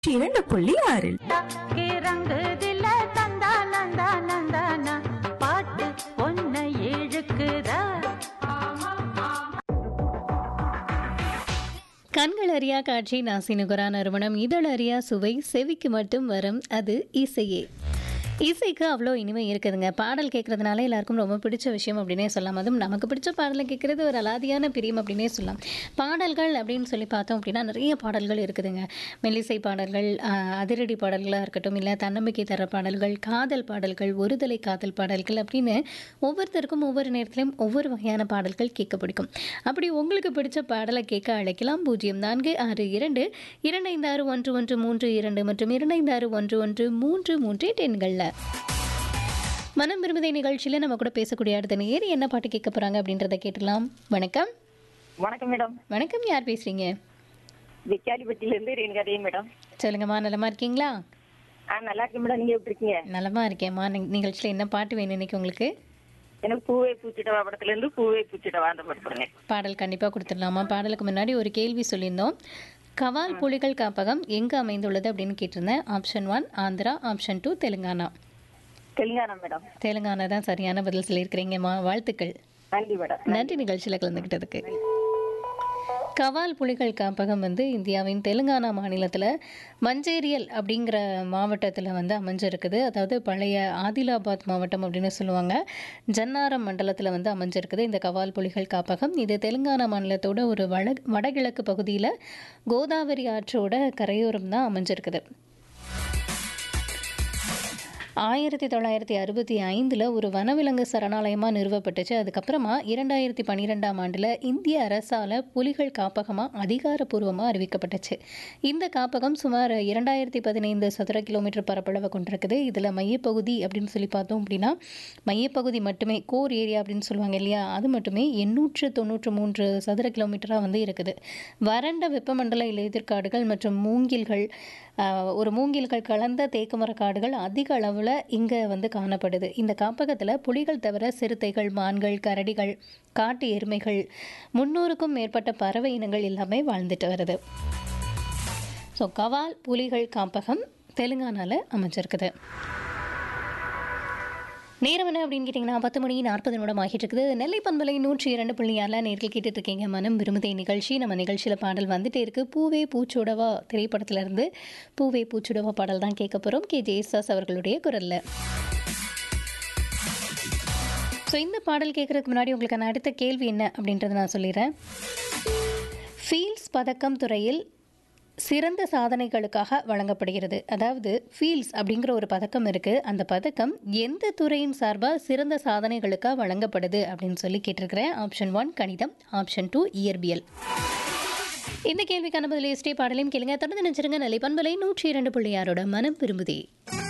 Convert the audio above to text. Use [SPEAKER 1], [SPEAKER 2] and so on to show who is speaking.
[SPEAKER 1] இரண்டு புள்ளி ஆறில்
[SPEAKER 2] தக்கே ரங்குதில தந்தா நந்தா நந்தானா பாட்டு பொன்னை இழுக்குதா
[SPEAKER 3] கண்கள் அறியா காட்சி நாசி நுகரா நறுமணம் இதழ் அறியா சுவை செவிக்கு மட்டும் வரும் அது இசையே இசைக்கு அவ்வளோ இனிமை இருக்குதுங்க பாடல் கேட்குறதுனால எல்லாருக்கும் ரொம்ப பிடிச்ச விஷயம் அப்படின்னே சொல்லலாம் அதுவும் நமக்கு பிடிச்ச பாடலை கேட்குறது ஒரு அலாதியான பிரியம் அப்படின்னே சொல்லலாம் பாடல்கள் அப்படின்னு சொல்லி பார்த்தோம் அப்படின்னா நிறைய பாடல்கள் இருக்குதுங்க மெல்லிசை பாடல்கள் ஆஹ், அதிரடி பாடல்களாக இருக்கட்டும் இல்லை தன்னம்பிக்கை தர பாடல்கள் காதல் பாடல்கள் ஒருதலை காதல் பாடல்கள் அப்படின்னு ஒவ்வொருத்தருக்கும் ஒவ்வொரு நேரத்திலையும் ஒவ்வொரு வகையான பாடல்கள் கேட்க பிடிக்கும் அப்படி உங்களுக்கு பிடிச்ச பாடலை கேட்க அழைக்கலாம் பூஜ்ஜியம் நான்கு ஆறு இரண்டு இரண்டு ஐந்து ஆறு ஒன்று ஒன்று மூன்று இரண்டு மற்றும் இரண்டு ஐந்து ஆறு ஒன்று ஒன்று மூன்று மூன்று எண்களில் மனம் விரும்புதை நிகழ்ச்சியில் நம்ம கூட பேசக்கூடிய அடுத்த நேர் என்ன பாட்டு கேட்க போகிறாங்க அப்படின்றத கேட்டுடலாம் வணக்கம்
[SPEAKER 4] வணக்கம் மேடம்
[SPEAKER 3] வணக்கம் யார் பேசுகிறீங்க
[SPEAKER 4] விக்காலிப்பட்டியில இருந்து ரேணுகாதேவி மேடம்
[SPEAKER 3] சொல்லுங்கம்மா நலமா இருக்கீங்களா
[SPEAKER 4] ஆ நல்லா இருக்கேன் மேடம் நீங்க எப்படி இருக்கீங்க
[SPEAKER 3] நலமா இருக்கேம்மா நி- நிகழ்ச்சியில் என்ன பாட்டு வேணும் இன்னைக்கு உங்களுக்கு
[SPEAKER 4] எனக்கு பூவே பூச்சிட்டவா படத்துல இருந்து பூவே பூச்சிட்டவா அந்த பாட்டு பாருங்க
[SPEAKER 3] பாடல் கண்டிப்பாக கொடுத்துடலாமா பாடலுக்கு முன்னாடி ஒரு கேள்வி சொல்லியிருந்தோம் கவால் புலிகள் காப்பகம் எங்கே அமைந்துள்ளது அப்படின்னு கேட்டிருந்தேன் option one Andhra option two Telangana
[SPEAKER 4] Telangana madam
[SPEAKER 3] Telangana தான் சரியான பதில் சொல்லியிருக்கிறீங்கம்மா வாழ்த்துக்கள்
[SPEAKER 4] நன்றி மேடம்
[SPEAKER 3] நன்றி நிகழ்ச்சியில் கலந்துக்கிட்டதுக்கு கவால் புலிகள் காப்பகம் வந்து இந்தியாவின் தெலுங்கானா மாநிலத்தில் மஞ்சேரியல் அப்படிங்கிற மாவட்டத்தில் வந்து அமைஞ்சிருக்குது அதாவது பழைய ஆதிலாபாத் மாவட்டம் அப்படின்னு சொல்லுவாங்க ஜன்னாரம் மண்டலத்தில் வந்து அமைஞ்சிருக்குது இந்த கவால் புலிகள் காப்பகம் இது தெலுங்கானா மாநிலத்தோட ஒரு வட வடகிழக்கு பகுதியில் கோதாவரி ஆற்றோட கரையோரம் தான் அமைஞ்சிருக்குது ஆயிரத்தி தொள்ளாயிரத்தி அறுபத்தி ஐந்தில் ஒரு வனவிலங்கு சரணாலயமாக நிறுவப்பட்டுச்சு அதுக்கப்புறமா இரண்டாயிரத்தி பன்னிரெண்டாம் ஆண்டில் இந்திய அரசால் புலிகள் காப்பகமாக அதிகாரப்பூர்வமாக அறிவிக்கப்பட்டுச்சு இந்த காப்பகம் சுமார் இரண்டாயிரத்தி பதினைந்து சதுர கிலோமீட்டர் பரப்பளவை கொண்டிருக்குது இதில் மையப்பகுதி அப்படின்னு சொல்லி பார்த்தோம் அப்படின்னா மையப்பகுதி மட்டுமே கோர் ஏரியா அப்படின்னு சொல்லுவாங்க இல்லையா அது மட்டுமே எண்ணூற்று தொண்ணூற்று மூன்று சதுர கிலோமீட்டராக வந்து இருக்குது வறண்ட வெப்பமண்டல இலையுதிர் மற்றும் மூங்கில்கள் ஆஹ், ஒரு மூங்கில்கள் கலந்த தேக்குமர காடுகள் அதிக அளவில் இங்கே வந்து காணப்படுது இந்த காப்பகத்தில் புலிகள் தவிர சிறுத்தைகள் மான்கள் கரடிகள் காட்டு எருமைகள் முன்னூறுக்கும் மேற்பட்ட பறவை இனங்கள் எல்லாமே வாழ்ந்துட்டு வருது ஸோ கவால் புலிகள் காப்பகம் தெலுங்கானாவில் அமைஞ்சிருக்குது நேரம் என்ன அப்படின்னு கேட்டிங்கன்னா பத்து மணி நாற்பது நிமிடம் ஆகிட்டு இருக்குது நெல்லை பண்பலை நூற்றி இரண்டு புள்ளி ஆறில் நேர்கள் கேட்டுட்டு இருக்கீங்க மனம் விரும்புதே நிகழ்ச்சி நம்ம நிகழ்ச்சியில் பாடல் வந்துட்டே இருக்கு பூவே பூச்சுடவா திரைப்படத்துல இருந்து பூவே பூச்சுடவா பாடல் தான் கேட்க போகிறோம் கே ஜெயசாஸ் அவர்களுடைய குரலில் ஸோ இந்த பாடல் கேட்குறதுக்கு முன்னாடி உங்களுக்கான அடுத்த கேள்வி என்ன அப்படின்றத நான் சொல்லிடுறேன் ஃபீல்ட்ஸ் பதக்கம் துறையில் சிறந்த சாதனைகளுக்காக வழங்கப்படுகிறது அதாவது ஃபீல்ட்ஸ் அப்படிங்கிற ஒரு பதக்கம் இருக்குது அந்த பதக்கம் எந்த துறையின் சார்பாக சிறந்த சாதனைகளுக்காக வழங்கப்படுது அப்படின்னு சொல்லி கேட்டிருக்கிறேன் ஆப்ஷன் ஒன் கணிதம் ஆப்ஷன் டூ இயற்பியல் இந்த கேள்விக்கான பதில் எஸ்டே பாடலையும் கேளுங்க தொடர்ந்து நினைச்சிருங்க நிலை பண்பலை நூற்றி இரண்டு புள்ளியாரோட மனம் விரும்புதே